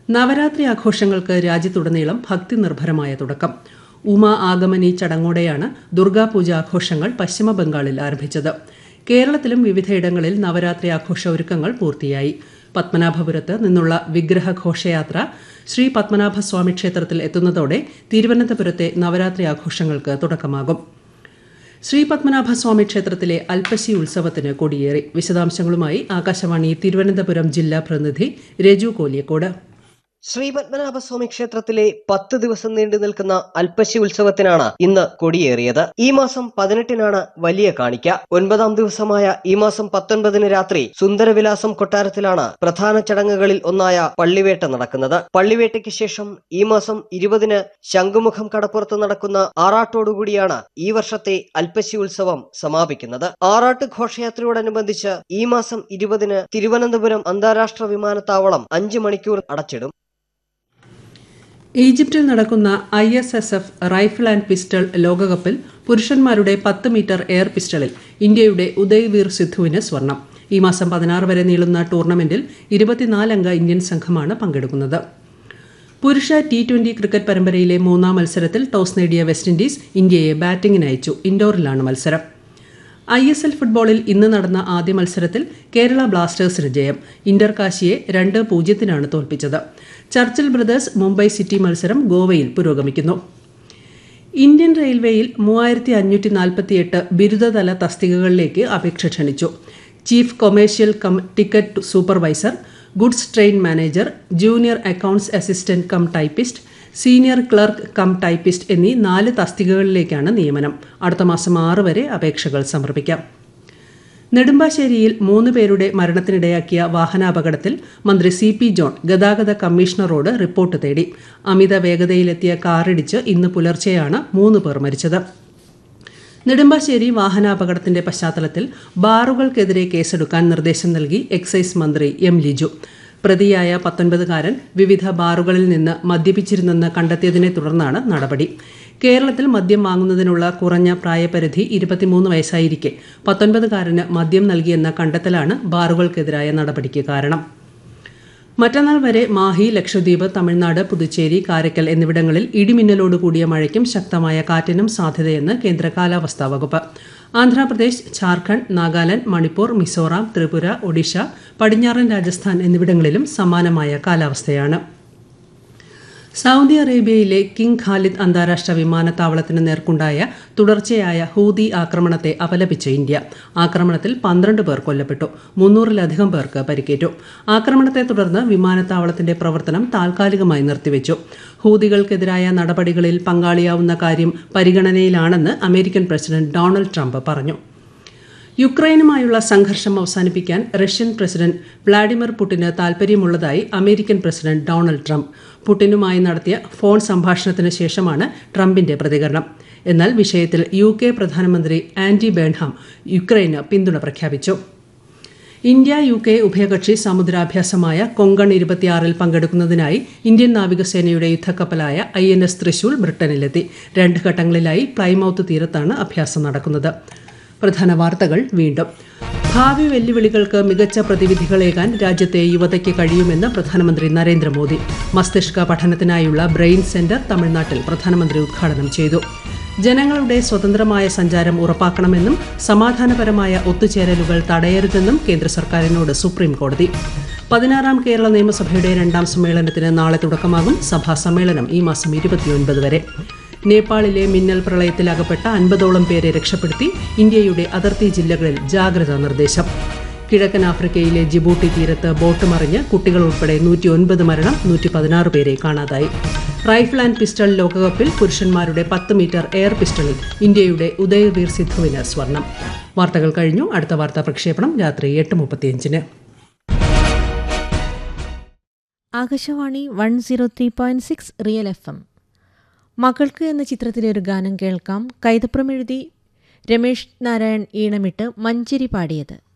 നവരാത്രി ആഘോഷങ്ങൾക്ക് രാജ്യത്തുടനീളം ഭക്തി നിർഭരമായ തുടക്കം ഉമ ആഗമനി ചടങ്ങോടെയാണ് ദുർഗാപൂജ ആഘോഷങ്ങൾ പശ്ചിമ ബംഗാളിൽ ആരംഭിച്ചത് കേരളത്തിലും വിവിധയിടങ്ങളിൽ നവരാത്രി ആഘോഷ ഒരുക്കങ്ങൾ പൂർത്തിയായി പത്മനാഭപുരത്ത് നിന്നുള്ള വിഗ്രഹ ഘോഷയാത്ര ശ്രീ പത്മനാഭസ്വാമി ക്ഷേത്രത്തിൽ എത്തുന്നതോടെ തിരുവനന്തപുരത്തെ നവരാത്രി ആഘോഷങ്ങൾക്ക് തുടക്കമാകും ശ്രീ പത്മനാഭസ്വാമി ക്ഷേത്രത്തിലെ അൽപ്പശി ഉത്സവത്തിന് കൊടിയേറി വിശദാംശങ്ങളുമായി ആകാശവാണി തിരുവനന്തപുരം ജില്ലാ പ്രതിനിധി രജു കോലിയക്കോട് ശ്രീ പത്മനാഭസ്വാമി ക്ഷേത്രത്തിലെ പത്ത് ദിവസം നീണ്ടു നിൽക്കുന്ന അൽപ്പശി ഉത്സവത്തിനാണ് ഇന്ന് കൊടിയേറിയത് ഈ മാസം പതിനെട്ടിനാണ് വലിയ കാണിക്ക ഒൻപതാം ദിവസമായ ഈ മാസം പത്തൊൻപതിന് രാത്രി സുന്ദരവിലാസം കൊട്ടാരത്തിലാണ് പ്രധാന ചടങ്ങുകളിൽ ഒന്നായ പള്ളിവേട്ട നടക്കുന്നത് പള്ളിവേട്ടയ്ക്ക് ശേഷം ഈ മാസം ഇരുപതിന് ശംഖുമുഖം കടപ്പുറത്ത് നടക്കുന്ന ആറാട്ടോടുകൂടിയാണ് ഈ വർഷത്തെ അൽപ്പശി ഉത്സവം സമാപിക്കുന്നത് ആറാട്ട് ഘോഷയാത്രയോടനുബന്ധിച്ച് ഈ മാസം ഇരുപതിന് തിരുവനന്തപുരം അന്താരാഷ്ട്ര വിമാനത്താവളം അഞ്ച് മണിക്കൂർ അടച്ചിടും ഈജിപ്തിൽ നടക്കുന്ന I S S F rifle and pistol ലോകകപ്പിൽ പുരുഷന്മാരുടെ പത്ത് മീറ്റർ എയർ പിസ്റ്റളിൽ ഇന്ത്യയുടെ ഉദയ്വീർ സിദ്ധുവിന് സ്വർണം ഈ മാസം പതിനാറ് വരെ നീളുന്ന ടൂർണമെന്റിൽ ഇരുപത്തിനാലംഗ ഇന്ത്യൻ സംഘമാണ് പങ്കെടുക്കുന്നത് പുരുഷ ടി ട്വന്റി ക്രിക്കറ്റ് പരമ്പരയിലെ മൂന്നാം മത്സരത്തിൽ ടോസ് നേടിയ വെസ്റ്റ് ഇൻഡീസ് ഇന്ത്യയെ ബാറ്റിംഗിന് അയച്ചു ഇൻഡോറിലാണ് മത്സരം ഐ എസ് എൽ ഫുട്ബോളിൽ ഇന്ന് നടന്ന ആദ്യ മത്സരത്തിൽ കേരള ബ്ലാസ്റ്റേഴ്സിന് ജയം ഇന്റർ കാശിയെ രണ്ട് പൂജ്യത്തിനാണ് തോൽപ്പിച്ചത് ചർച്ചിൽ ബ്രദേഴ്സ് മുംബൈ സിറ്റി മത്സരം ഗോവയിൽ പുരോഗമിക്കുന്നു ഇന്ത്യൻ റെയിൽവേയിൽ മൂവായിരത്തി അഞ്ഞൂറ്റി നാൽപ്പത്തിയെട്ട് ബിരുദതല തസ്തികകളിലേക്ക് അപേക്ഷ ക്ഷണിച്ചു chief commercial cum ticket supervisor goods train manager junior accounts assistant cum typist senior clerk cum typist എന്നീ നാല് തസ്തികകളിലേക്കാണ് നിയമനം അടുത്ത മാസം ആറ് വരെ അപേക്ഷകൾ സമർപ്പിക്കാം നെടുമ്പാശ്ശേരിയിൽ മൂന്ന് പേരുടെ മരണത്തിനിടയാക്കിയ വാഹനാപകടത്തിൽ മന്ത്രി സി പി ജോൺ ഗതാഗത കമ്മീഷണറോട് റിപ്പോർട്ട് തേടി അമിത വേഗതയിലെത്തിയ കാറിടിച്ച് ഇന്ന് പുലർച്ചെയാണ് മൂന്ന് പേർ മരിച്ചത് നെടുമ്പാശ്ശേരി വാഹനാപകടത്തിന്റെ പശ്ചാത്തലത്തിൽ ബാറുകൾക്കെതിരെ കേസെടുക്കാൻ നിർദ്ദേശം നൽകി എക്സൈസ് മന്ത്രി എം ലിജു പ്രതിയായ പത്തൊൻപതുകാരൻ വിവിധ ബാറുകളിൽ നിന്ന് മദ്യപിച്ചിരുന്നെന്ന് കണ്ടെത്തിയതിനെ തുടർന്നാണ് നടപടി കേരളത്തിൽ മദ്യം വാങ്ങുന്നതിനുള്ള കുറഞ്ഞ പ്രായപരിധി ഇരുപത്തിമൂന്ന് വയസ്സായിരിക്കെ പത്തൊൻപതുകാരന് മദ്യം നൽകിയെന്ന കണ്ടെത്തലാണ് ബാറുകൾക്കെതിരായ നടപടിക്ക് കാരണം മറ്റന്നാൾ വരെ മാഹി ലക്ഷദ്വീപ് തമിഴ്നാട് പുതുച്ചേരി കാരക്കൽ എന്നിവിടങ്ങളിൽ ഇടിമിന്നലോട് കൂടിയ മഴയ്ക്കും ശക്തമായ കാറ്റിനും സാധ്യതയെന്ന് കേന്ദ്ര കാലാവസ്ഥാ വകുപ്പ് ആന്ധ്രാപ്രദേശ് ഝാർഖണ്ഡ് നാഗാലാന്റ് മണിപ്പൂർ മിസോറാം ത്രിപുര ഒഡീഷ പടിഞ്ഞാറൻ രാജസ്ഥാൻ എന്നിവിടങ്ങളിലും സമാനമായ കാലാവസ്ഥയാണ് സൗദി അറേബ്യയിലെ കിങ് ഖാലിദ് അന്താരാഷ്ട്ര വിമാനത്താവളത്തിന് നേർക്കുണ്ടായ തുടർച്ചയായ ഹൂതി ആക്രമണത്തെ അപലപിച്ച് ഇന്ത്യ ആക്രമണത്തിൽ പന്ത്രണ്ട് പേർ കൊല്ലപ്പെട്ടു മുന്നൂറിലധികം പേർക്ക് പരിക്കേറ്റു ആക്രമണത്തെ തുടർന്ന് വിമാനത്താവളത്തിന്റെ പ്രവർത്തനം താൽക്കാലികമായി നിർത്തിവെച്ചു ഹൂതികൾക്കെതിരായ നടപടികളിൽ പങ്കാളിയാവുന്ന കാര്യം പരിഗണനയിലാണെന്ന് അമേരിക്കൻ പ്രസിഡന്റ് ഡൊണാൾഡ് ട്രംപ് പറഞ്ഞു യുക്രൈനുമായുള്ള സംഘർഷം അവസാനിപ്പിക്കാൻ റഷ്യൻ പ്രസിഡന്റ് വ്ളാഡിമിർ പുടിന് താൽപര്യമുള്ളതായി അമേരിക്കൻ പ്രസിഡന്റ് ഡൊണാൾഡ് ട്രംപ് പുടിനുമായി നടത്തിയ ഫോൺ സംഭാഷണത്തിന് ശേഷമാണ് ട്രംപിന്റെ പ്രതികരണം എന്നാൽ വിഷയത്തിൽ യു കെ പ്രധാനമന്ത്രി ആൻഡി ബേൺഹാം യുക്രൈന് പിന്തുണ പ്രഖ്യാപിച്ചു ഇന്ത്യ യു കെ ഉഭയകക്ഷി സമുദ്രാഭ്യാസമായ കൊങ്കൺ ഇരുപത്തിയാറിൽ പങ്കെടുക്കുന്നതിനായി ഇന്ത്യൻ നാവികസേനയുടെ യുദ്ധക്കപ്പലായ ഐ എൻ എസ് തൃശൂൽ ബ്രിട്ടനിലെത്തി രണ്ട് ഘട്ടങ്ങളിലായി പ്ലൈമൌത്ത് തീരത്താണ് അഭ്യാസം നടക്കുന്നത് പ്രധാന വാർത്തകൾ വീണ്ടും ഭാവി വെല്ലുവിളികൾക്ക് മികച്ച പ്രതിവിധികളേകാൻ രാജ്യത്തെ യുവതയ്ക്ക് കഴിയുമെന്ന് പ്രധാനമന്ത്രി നരേന്ദ്രമോദി മസ്തിഷ്ക പഠനത്തിനായുള്ള ബ്രെയിൻ സെന്റർ തമിഴ്നാട്ടിൽ പ്രധാനമന്ത്രി ഉദ്ഘാടനം ചെയ്തു ജനങ്ങളുടെ സ്വതന്ത്രമായ സഞ്ചാരം ഉറപ്പാക്കണമെന്നും സമാധാനപരമായ ഒത്തുചേരലുകൾ തടയരുതെന്നും കേന്ദ്ര സർക്കാരിനോട് സുപ്രീം കോടതി പതിനാറാം കേരള നിയമസഭയുടെ രണ്ടാം സമ്മേളനത്തിന് നാളെ തുടക്കമാകും സഭാ സമ്മേളനം ഈ മാസം ഇരുപത്തിയൊൻപത് വരെ നേപ്പാളിലെ മിന്നൽ പ്രളയത്തിൽ അകപ്പെട്ട അൻപതോളം പേരെ രക്ഷപ്പെടുത്തി ഇന്ത്യയുടെ അതിർത്തി ജില്ലകളിൽ ജാഗ്രതാ നിർദ്ദേശം കിഴക്കൻ ആഫ്രിക്കയിലെ ജിബൂട്ടി തീരത്ത് ബോട്ട് മറിഞ്ഞ് കുട്ടികൾ ഉൾപ്പെടെ നൂറ്റി ഒൻപത് മരണം നൂറ്റി പതിനാറ് പേരെ കാണാതായി റൈഫിൾ ആൻഡ് പിസ്റ്റൾ ലോകകപ്പിൽ പുരുഷന്മാരുടെ പത്ത് മീറ്റർ എയർ പിസ്റ്റളിൽ ഇന്ത്യയുടെ ഉദയവീർ സിദ്ധുവിന് സ്വർണം വാർത്തകൾ കഴിഞ്ഞു അടുത്ത വാർത്താ പ്രക്ഷേപണം രാത്രി എട്ട് മുപ്പത്തിയഞ്ചിന് Akashvani one zero three point six real F M മകൾക്ക് എന്ന ചിത്രത്തിലെ ഒരു ഗാനം കേൾക്കാം കൈതപ്രം എഴുതി രമേഷ് നാരായൺ ഈണമിട്ട് മഞ്ചരി പാടിയത്